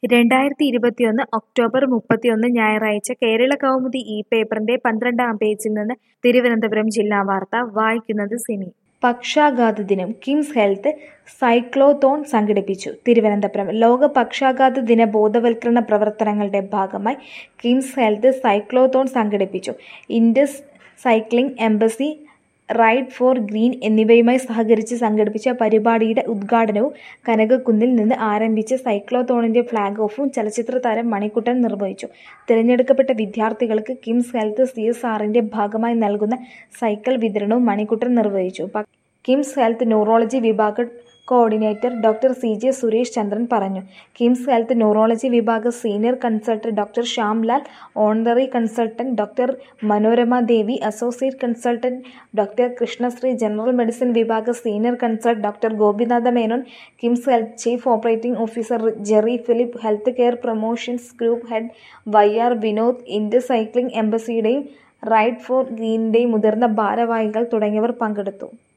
രണ്ടായിരത്തി ഇരുപത്തിയൊന്ന് ഒക്ടോബർ മുപ്പത്തിയൊന്ന് ഞായറാഴ്ച കേരള കൗമുദി ഈ പേപ്പറിന്റെ പന്ത്രണ്ടാം പേജിൽ നിന്ന് തിരുവനന്തപുരം ജില്ലാ വാർത്ത വായിക്കുന്നത് സിനി പക്ഷാഘാത ദിനം കിംസ് ഹെൽത്ത് സൈക്ലോത്തോൺ സംഘടിപ്പിച്ചു തിരുവനന്തപുരം ലോക പക്ഷാഘാത ദിന ബോധവൽക്കരണ പ്രവർത്തനങ്ങളുടെ ഭാഗമായി കിംസ് ഹെൽത്ത് സൈക്ലോത്തോൺ സംഘടിപ്പിച്ചു Indus cycling embassy ride for green എന്നിവയുമായി സഹകരിച്ച് സംഘടിപ്പിച്ച പരിപാടിയുടെ ഉദ്ഘാടനവും കനകക്കുന്നിൽ നിന്ന് ആരംഭിച്ച സൈക്ലോത്തോണിന്റെ ഫ്ളാഗ് ഓഫും ചലച്ചിത്ര താരം മണിക്കുട്ടൻ നിർവഹിച്ചു തിരഞ്ഞെടുക്കപ്പെട്ട വിദ്യാർത്ഥികൾക്ക് കിംസ് ഹെൽത്ത് സി എസ് ആറിന്റെ ഭാഗമായി നൽകുന്ന സൈക്കിൾ വിതരണവും മണിക്കുട്ടൻ നിർവഹിച്ചു കിംസ് ഹെൽത്ത് ന്യൂറോളജി വിഭാഗ coordinator doctor C J Suresh Chandran പറഞ്ഞു കിംസ് ഹെൽത്ത് ന്യൂറോളജി വിഭാഗ senior consultant doctor Shyamlal honorary consultant doctor Manorama Devi associate consultant doctor Krishnasree general medicine വിഭാഗ senior consult doctor Gopinatha Menon KIMS health chief operating officer Jerry Philip health care promotions group head Y R Vinod India cycling എംബസിയുടെയും ride for ഗ്രീനിന്റെയും മുതിർന്ന ഭാരവാഹികൾ തുടങ്ങിയവർ പങ്കെടുത്തു